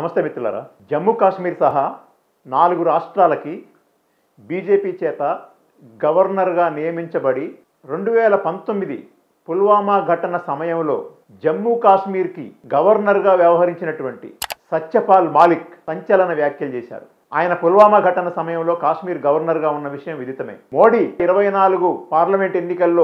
నమస్తే మిత్రులారా జమ్మూ కాశ్మీర్ సహా నాలుగు రాష్ట్రాలకి బీజేపీ చేత గవర్నర్గా నియమించబడి రెండు వేల పంతొమ్మిది పుల్వామా ఘటన సమయంలో జమ్మూ కాశ్మీర్కి గవర్నర్గా వ్యవహరించినటువంటి సత్యపాల్ మాలిక్ సంచలన వ్యాఖ్యలు చేశారు ఆయన పుల్వామా ఘటన సమయంలో కాశ్మీర్ గవర్నర్గా ఉన్న విషయం విదితమే మోడీ ఇరవై నాలుగు పార్లమెంట్ ఎన్నికల్లో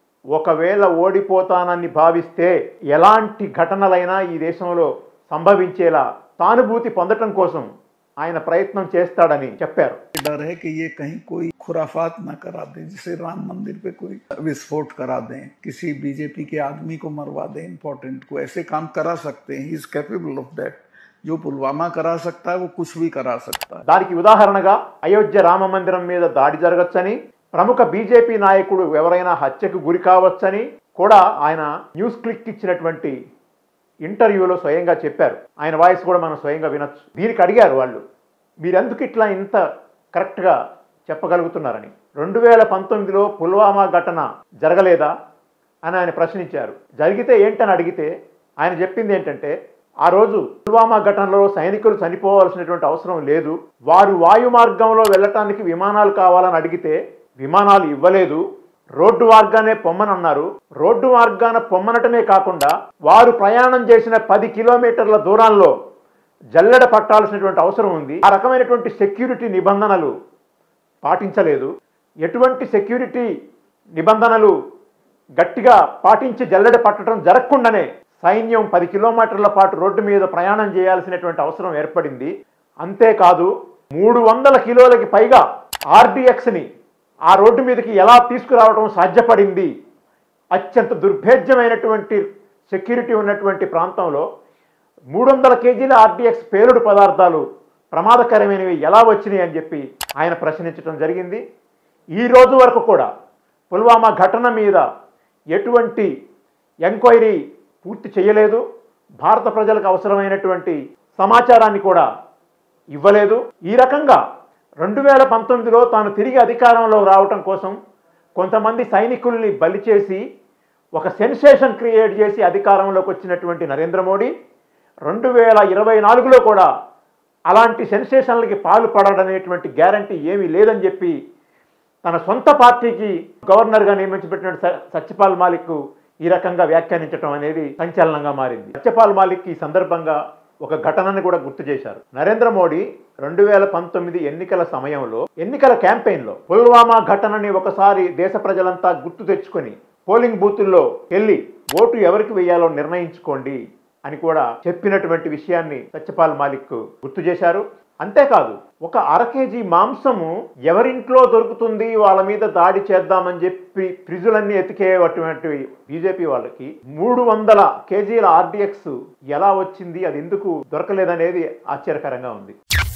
ఒకవేళ ఓడిపోతానని భావిస్తే ఎలాంటి ఘటనలైనా ఈ దేశంలో సంభవించేలా సానుభూతి పొందటం కోసం ఆయన ప్రయత్నం చేస్తాడని చెప్పారు डर है कि ये कहीं कोई खुराफात ना करा दे जैसे राम मंदिर पे कोई विस्फोट करा दें किसी बीजेपी के आदमी को मरवा दें इम्पोर्टेंट को ऐसे काम करा सकते हैं इज कैपेबल ऑफ दैट जो पुलवामा करा सकता है वो कुछ भी करा सकता है దానికి ఉదాహరణగా అయోధ్య రామ మందిరం మీద దాడి జరగచ్చని ప్రముఖ బీజేపీ నాయకుడు ఎవరైనా హత్యకు గురి కావచ్చని కూడా ఆయన న్యూస్ క్లిక్ ఇచ్చినటువంటి ఇంటర్వ్యూలో స్వయంగా చెప్పారు ఆయన వాయిస్ కూడా మనం స్వయంగా వినొచ్చు దీనికి అడిగారు వాళ్ళు మీరెందుకు ఇట్లా ఇంత కరెక్ట్గా చెప్పగలుగుతున్నారని రెండు వేల పంతొమ్మిదిలో పుల్వామా ఘటన జరగలేదా అని ఆయన ప్రశ్నించారు జరిగితే ఏంటని అడిగితే ఆయన చెప్పింది ఏంటంటే ఆ రోజు పుల్వామా ఘటనలో సైనికులు చనిపోవాల్సినటువంటి అవసరం లేదు వారు వాయు మార్గంలో వెళ్ళటానికి విమానాలు కావాలని అడిగితే విమానాలు ఇవ్వలేదు రోడ్డు మార్గానే పొమ్మనన్నారు రోడ్డు మార్గాన పొమ్మనటమే కాకుండా వారు ప్రయాణం చేసిన పది కిలోమీటర్ల దూరంలో జల్లెడ పట్టాల్సినటువంటి అవసరం ఉంది ఆ రకమైనటువంటి సెక్యూరిటీ నిబంధనలు పాటించలేదు ఎటువంటి సెక్యూరిటీ నిబంధనలు గట్టిగా పాటించి జల్లెడ పట్టడం జరగకుండానే సైన్యం పది కిలోమీటర్ల పాటు రోడ్డు మీద ప్రయాణం చేయాల్సినటువంటి అవసరం ఏర్పడింది అంతేకాదు మూడు వందల కిలోలకి పైగా ఆర్డిఎక్స్ని ఆ రోడ్డు మీదకి ఎలా తీసుకురావడం సాధ్యపడింది అత్యంత దుర్భేద్యమైనటువంటి సెక్యూరిటీ ఉన్నటువంటి ప్రాంతంలో మూడు వందల కేజీల ఆర్డిఎక్స్ పేలుడు పదార్థాలు ప్రమాదకరమైనవి ఎలా వచ్చినాయి అని చెప్పి ఆయన ప్రశ్నించడం జరిగింది ఈ రోజు వరకు కూడా పుల్వామా ఘటన మీద ఎటువంటి ఎంక్వైరీ పూర్తి చేయలేదు భారత ప్రజలకు అవసరమైనటువంటి సమాచారాన్ని కూడా ఇవ్వలేదు ఈ రకంగా రెండు వేల పంతొమ్మిదిలో తాను తిరిగి అధికారంలో రావటం కోసం కొంతమంది సైనికుల్ని బలి చేసి ఒక సెన్సేషన్ క్రియేట్ చేసి అధికారంలోకి వచ్చినటువంటి నరేంద్ర మోడీ రెండు వేల ఇరవై నాలుగులో కూడా అలాంటి సెన్సేషన్లకి పాలు పడడనేటువంటి గ్యారంటీ ఏమీ లేదని చెప్పి తన సొంత పార్టీకి గవర్నర్గా నియమించబెట్టిన స- సత్యపాల్ మాలిక్ ఈ రకంగా వ్యాఖ్యానించడం అనేది సంచలనంగా మారింది సత్యపాల్ మాలిక్ ఈ సందర్భంగా ఒక ఘటనను కూడా గుర్తు చేశారు నరేంద్ర మోడీ రెండు వేల పంతొమ్మిది ఎన్నికల సమయంలో ఎన్నికల క్యాంపెయిన్లో పుల్వామా ఘటనని ఒకసారి దేశ ప్రజలంతా గుర్తు తెచ్చుకొని పోలింగ్ బూతుల్లో వెళ్ళి ఓటు ఎవరికి వేయాలో నిర్ణయించుకోండి అని కూడా చెప్పినటువంటి విషయాన్ని సత్యపాల్ మాలిక్ గుర్తు చేశారు అంతేకాదు ఒక అర కేజీ మాంసము ఎవరింట్లో దొరుకుతుంది వాళ్ళ మీద దాడి చేద్దామని చెప్పి ఫ్రిజులన్నీ ఎతికేటువంటి బీజేపీ వాళ్ళకి మూడు వందల కేజీల ఆర్డిఎక్స్ ఎలా వచ్చింది అది ఎందుకు దొరకలేదనేది ఆశ్చర్యకరంగా ఉంది